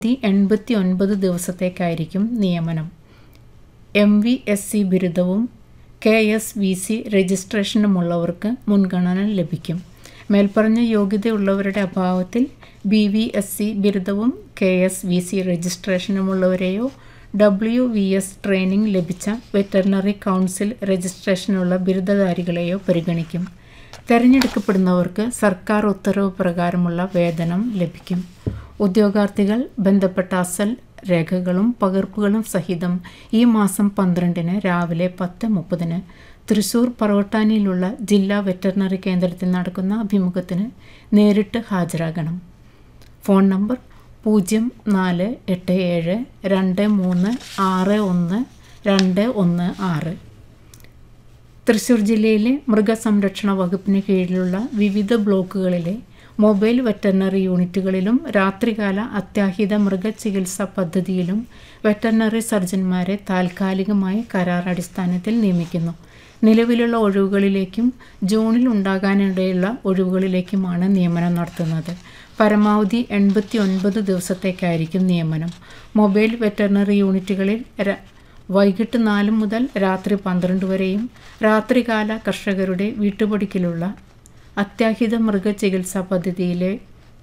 എൺപത്തി ഒൻപത് ദിവസത്തേക്കായിരിക്കും നിയമനം എം വി എസ് സി ബിരുദവും കെ എസ് വി സി രജിസ്ട്രേഷനുമുള്ളവർക്ക് മുൻഗണന ലഭിക്കും മേൽപ്പറഞ്ഞ യോഗ്യതയുള്ളവരുടെ അഭാവത്തിൽ ബി വി എസ് സി ബിരുദവും കെ എസ് വി സി രജിസ്ട്രേഷനുമുള്ളവരെയോ ഡബ്ല്യു വി എസ് ട്രെയിനിംഗ് ലഭിച്ച വെറ്ററിനറി കൗൺസിൽ രജിസ്ട്രേഷനുള്ള ബിരുദധാരികളെയോ പരിഗണിക്കും തിരഞ്ഞെടുക്കപ്പെടുന്നവർക്ക് സർക്കാർ ഉത്തരവ് പ്രകാരമുള്ള വേതനം ലഭിക്കും ഉദ്യോഗാർത്ഥികൾ ബന്ധപ്പെട്ട അസൽ രേഖകളും പകർപ്പുകളും സഹിതം ഈ മാസം പന്ത്രണ്ടിന് രാവിലെ പത്ത് മുപ്പതിന് തൃശൂർ പറവട്ടാനിയിലുള്ള ജില്ലാ വെറ്ററിനറി കേന്ദ്രത്തിൽ നടക്കുന്ന അഭിമുഖത്തിന് നേരിട്ട് ഹാജരാകണം ഫോൺ നമ്പർ പൂജ്യം നാല് എട്ട് ഏഴ് രണ്ട് മൂന്ന് ആറ് ഒന്ന് രണ്ട് ഒന്ന് ആറ് തൃശ്ശൂർ ജില്ലയിലെ മൃഗസംരക്ഷണ വകുപ്പിന് കീഴിലുള്ള വിവിധ ബ്ലോക്കുകളിലെ മൊബൈൽ വെറ്ററിനറി യൂണിറ്റുകളിലും രാത്രികാല അത്യാഹിത മൃഗചികിത്സാ പദ്ധതിയിലും വെറ്ററിനറി സർജന്മാരെ താൽക്കാലികമായി കരാർ അടിസ്ഥാനത്തിൽ നിയമിക്കുന്നു നിലവിലുള്ള ഒഴിവുകളിലേക്കും ജൂണിൽ ഉണ്ടാകാനിടയുള്ള ഒഴിവുകളിലേക്കുമാണ് നിയമനം നടത്തുന്നത് പരമാവധി എൺപത്തി ഒൻപത് ദിവസത്തേക്കായിരിക്കും നിയമനം മൊബൈൽ വെറ്ററിനറി യൂണിറ്റുകളിൽ ര- വൈകിട്ട് നാല് മുതൽ രാത്രി പന്ത്രണ്ട് വരെയും രാത്രികാല കർഷകരുടെ വീട്ടുപടിക്കലുള്ള അത്യാഹിത മൃഗചികിത്സാ പദ്ധതിയിലെ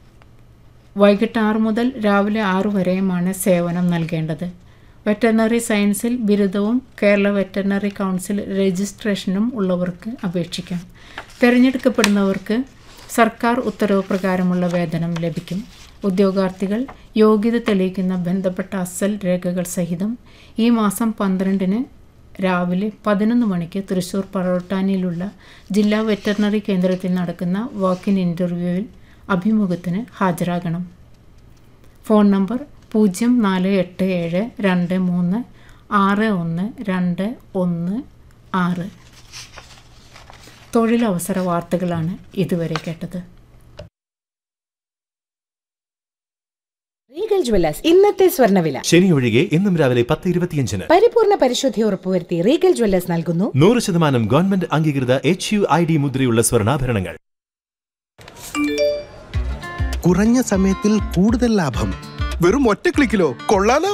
വൈകിട്ട് ആറ് മുതൽ രാവിലെ ആറ് വരെയുമാണ് സേവനം നൽകേണ്ടത് വെറ്ററിനറി സയൻസിൽ ബിരുദവും കേരള വെറ്ററിനറി കൗൺസിൽ രജിസ്ട്രേഷനും ഉള്ളവർക്ക് അപേക്ഷിക്കാം തിരഞ്ഞെടുക്കപ്പെടുന്നവർക്ക് സർക്കാർ ഉത്തരവ് പ്രകാരമുള്ള വേതനം ലഭിക്കും ഉദ്യോഗാർത്ഥികൾ യോഗ്യത തെളിയിക്കുന്ന ബന്ധപ്പെട്ട അസൽ രേഖകൾ സഹിതം ഈ മാസം പന്ത്രണ്ടിന് രാവിലെ പതിനൊന്ന് മണിക്ക് തൃശൂർ പറവട്ടാനിയിലുള്ള ജില്ലാ വെറ്ററിനറി കേന്ദ്രത്തിൽ നടക്കുന്ന വാക്കിൻ ഇൻ്റർവ്യൂവിൽ അഭിമുഖത്തിന് ഹാജരാകണം ഫോൺ നമ്പർ പൂജ്യം നാല് എട്ട് ഏഴ് രണ്ട് മൂന്ന് ആറ് ഒന്ന് രണ്ട് ഒന്ന് ആറ് തൊഴിലവസര വാർത്തകളാണ് ഇതുവരെ കേട്ടത് റീഗൽ ജ്വല്ലേഴ്സ് ഇന്നത്തെ സ്വർണ്ണവില ശനി ഒഴികെ ഇന്നും രാവിലെ പത്ത് ഇരുപത്തിയഞ്ചിന് പരിപൂർണ പരിശുദ്ധി ഉറപ്പുവരുത്തി റീഗൽ ജ്വല്ലേഴ്സ് നൽകുന്നു നൂറ് ശതമാനം ഗവൺമെന്റ് അംഗീകൃത എച്ച് യു ഐ ഡി മുദ്രയുള്ള സ്വർണ്ണാഭരണങ്ങൾ കുറഞ്ഞ സമയത്തിൽ കൂടുതൽ ലാഭം വെറും ഒറ്റ ക്ലിക്കിലോ കൊള്ളാലോ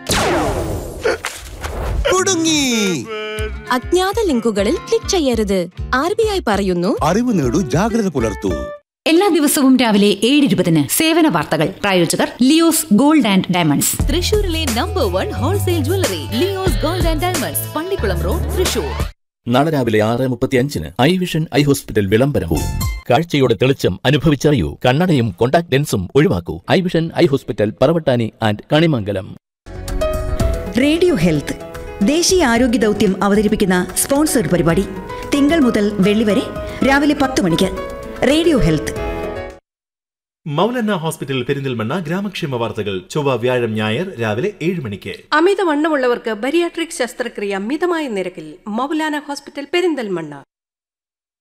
കുടുങ്ങി അജ്ഞാത ലിങ്കുകളിൽ ക്ലിക്ക് ചെയ്യരുത് ആർ ബി ഐ പറയുന്നു അറിവ് നേടൂ ജാഗ്രത പുലർത്തൂ എല്ലാ ദിവസവും രാവിലെ ഏഴ് ഇരുപതിന് സേവന വാർത്തകൾ പ്രായോജകർ ലിയോസ് ഗോൾഡ് ആൻഡ് ഡയമണ്ട്സ് തൃശൂരിലെ number one wholesale jewellery Leo's gold and diamonds Pallikkulam road Thrissur നാളെ രാവിലെ ആറ് മുപ്പത്തിയഞ്ചിന് ഐ വിഷൻ ഐ ഹോസ്പിറ്റൽ വിളംബരവും കാഴ്ചയുടെ തെളിച്ചം അനുഭവിച്ചറിയൂ കണ്ണടയും കോണ്ടാക്ട് ലെൻസും ഒഴിവാക്കൂ eye vision eye hospital Paravattani and Kanimangalam radio health ദേശീയ ആരോഗ്യ ദൗത്യം അവതരിപ്പിക്കുന്ന സ്പോൺസർഡ് പരിപാടി തിങ്കൾ മുതൽ വെള്ളി വരെ രാവിലെ പത്ത് മണിക്ക് radio health Moulana hospital Perinthalmanna ഗ്രാമക്ഷേമ വാർത്തകൾ ചൊവ്വ വ്യാഴം ഞായർ രാവിലെ ഏഴ് മണിക്ക് അമിതവണ്ണമുള്ളവർക്ക് ബരിയാട്രിക് ശസ്ത്രക്രിയ മിതമായ നിരക്കിൽ മൗലാന ഹോസ്പിറ്റൽ പെരിന്തൽമണ്ണ